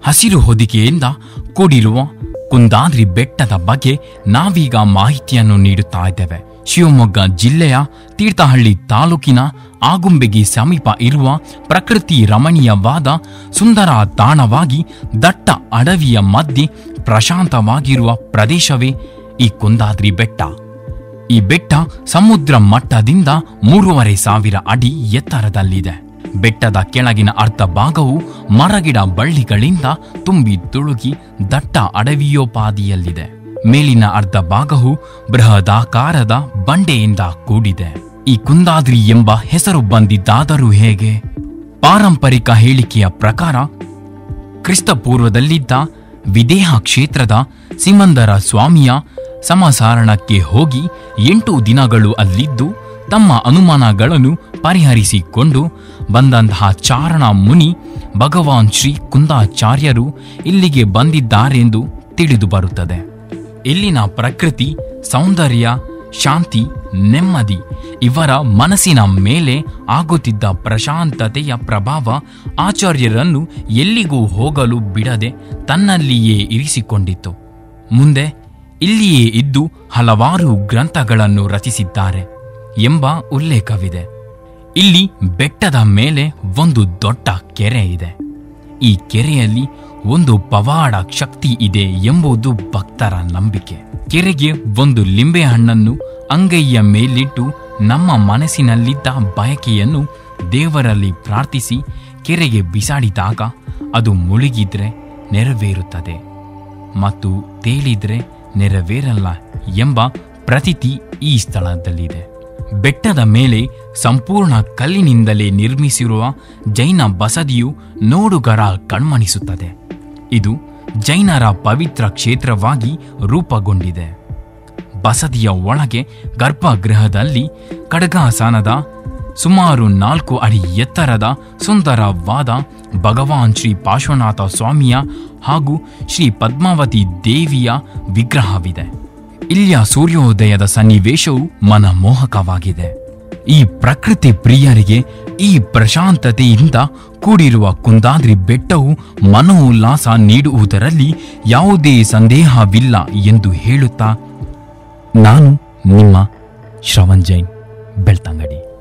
ಹಸಿರು ಹೊದಿಕೆಯಿಂದ ಕೂಡಿರುವ ಕುಂದಾದ್ರಿ ಬೆಟ್ಟದ ಬಗ್ಗೆ ನಾವೀಗ ಮಾಹಿತಿಯನ್ನು ನೀಡುತ್ತಾ ಇದ್ದೇವೆ ಶಿವಮೊಗ್ಗ ಜಿಲ್ಲೆಯ ತೀರ್ಥಹಳ್ಳಿ ತಾಲೂಕಿನ ಆಗುಂಬೆಗೆ ಸಮೀಪ ಇರುವ ಪ್ರಕೃತಿ ರಮಣೀಯವಾದ ಸುಂದರ ತಾಣವಾಗಿ ದಟ್ಟ ಅಡವಿಯ ಮಧ್ಯೆ ಪ್ರಶಾಂತವಾಗಿರುವ ಪ್ರದೇಶವೇ ಈ ಕುಂದಾದ್ರಿ ಬೆಟ್ಟ ಈ ಬೆಟ್ಟ ಸಮುದ್ರ ಮಟ್ಟದಿಂದ ಮೂರುವರೆ ಸಾವಿರ ಅಡಿ ಎತ್ತರದಲ್ಲಿದೆ ಬೆಟ್ಟದ ಕೆಳಗಿನ ಅರ್ಧ ಭಾಗವು ಮರಗಿಡ ಬಳ್ಳಿಗಳಿಂದ ತುಂಬಿ ತುಳುಕಿ ದಟ್ಟ ಅಡವಿಯೋಪಾದಿಯಲ್ಲಿದೆ ಮೇಲಿನ ಅರ್ಧ ಭಾಗವು ಬೃಹದಾಕಾರದ ಬಂಡೆಯಿಂದ ಕೂಡಿದೆ ಈ ಕುಂದಾದ್ರಿ ಎಂಬ ಹೆಸರು ಬಂದಿದ್ದಾದರೂ ಹೇಗೆ ಪಾರಂಪರಿಕ ಹೇಳಿಕೆಯ ಪ್ರಕಾರ ಕ್ರಿಸ್ತಪೂರ್ವದಲ್ಲಿದ್ದ ವಿದೇಹ ಕ್ಷೇತ್ರದ ಸಿಮಂದರ ಸ್ವಾಮಿಯ ಸಮಸಾರಣಕ್ಕೆ ಹೋಗಿ ಎಂಟು ದಿನಗಳು ಅಲ್ಲಿದ್ದು ತಮ್ಮ ಅನುಮಾನಗಳನ್ನು ಪರಿಹರಿಸಿಕೊಂಡು ಬಂದಂತಹ ಚಾರಣ ಮುನಿ ಭಗವಾನ್ ಶ್ರೀ ಕುಂದಾಚಾರ್ಯರು ಇಲ್ಲಿಗೆ ಬಂದಿದ್ದಾರೆಂದು ತಿಳಿದು ಬರುತ್ತದೆ ಇಲ್ಲಿನ ಪ್ರಕೃತಿ ಸೌಂದರ್ಯ ಶಾಂತಿ ನೆಮ್ಮದಿ ಇವರ ಮನಸ್ಸಿನ ಮೇಲೆ ಆಗುತ್ತಿದ್ದ ಪ್ರಶಾಂತತೆಯ ಪ್ರಭಾವ ಆಚಾರ್ಯರನ್ನು ಎಲ್ಲಿಗೂ ಹೋಗಲು ಬಿಡದೆ ತನ್ನಲ್ಲಿಯೇ ಇರಿಸಿಕೊಂಡಿತ್ತು ಮುಂದೆ ಇಲ್ಲಿಯೇ ಇದ್ದು ಹಲವಾರು ಗ್ರಂಥಗಳನ್ನು ರಚಿಸಿದ್ದಾರೆ ಎಂಬ ಉಲ್ಲೇಖವಿದೆ ಇಲ್ಲಿ ಬೆಟ್ಟದ ಮೇಲೆ ಒಂದು ದೊಡ್ಡ ಕೆರೆ ಇದೆ ಈ ಕೆರೆಯಲ್ಲಿ ಒಂದು ಪವಾಡ ಶಕ್ತಿ ಇದೆ ಎಂಬುದು ಭಕ್ತರ ನಂಬಿಕೆ ಕೆರೆಗೆ ಒಂದು ಲಿಂಬೆ ಹಣ್ಣನ್ನು ಅಂಗೈಯ ಮೇಲಿಟ್ಟು ನಮ್ಮ ಮನಸ್ಸಿನಲ್ಲಿದ್ದ ಬಯಕೆಯನ್ನು ದೇವರಲ್ಲಿ ಪ್ರಾರ್ಥಿಸಿ ಕೆರೆಗೆ ಬಿಸಾಡಿದಾಗ ಅದು ಮುಳುಗಿದ್ರೆ ನೆರವೇರುತ್ತದೆ ಮತ್ತು ತೇಲಿದ್ರೆ ನೆರವೇರಲ್ಲ ಎಂಬ ಪ್ರತೀತಿ ಈ ಸ್ಥಳದಲ್ಲಿದೆ ಬೆಟ್ಟದ ಮೇಲೆ ಸಂಪೂರ್ಣ ಕಲ್ಲಿನಿಂದಲೇ ನಿರ್ಮಿಸಿರುವ ಜೈನ ಬಸದಿಯು ನೋಡುಗರ ಕಣ್ಮಣಿಸುತ್ತದೆ ಇದು ಜೈನರ ಪವಿತ್ರ ಕ್ಷೇತ್ರವಾಗಿ ರೂಪುಗೊಂಡಿದೆ ಬಸದಿಯ ಒಳಗೆ ಗರ್ಭಗೃಹದಲ್ಲಿ ಖಡ್ಗಾಸನದ ಸುಮಾರು ನಾಲ್ಕು ಅಡಿ ಎತ್ತರದ ಸುಂದರವಾದ ಭಗವಾನ್ ಶ್ರೀ ಪಾರ್ಶ್ವನಾಥ ಸ್ವಾಮಿಯ ಹಾಗೂ ಶ್ರೀ ಪದ್ಮಾವತಿ ದೇವಿಯ ವಿಗ್ರಹವಿದೆ ಇಲ್ಲಿಯ ಸೂರ್ಯೋದಯದ ಸನ್ನಿವೇಶವು ಮನಮೋಹಕವಾಗಿದೆ ಈ ಪ್ರಕೃತಿ ಪ್ರಿಯರಿಗೆ ಈ ಪ್ರಶಾಂತತೆಯಿಂದ ಕೂಡಿರುವ ಕುಂದಾದ್ರಿ ಬೆಟ್ಟವು ಮನೋಲ್ಲಾಸ ನೀಡುವುದರಲ್ಲಿ ಯಾವುದೇ ಸಂದೇಹವಿಲ್ಲ ಎಂದು ಹೇಳುತ್ತಾ ನಾನು ನಿಮ್ಮ ಶ್ರವಣ್ ಜೈನ್ ಬೆಳ್ತಂಗಡಿ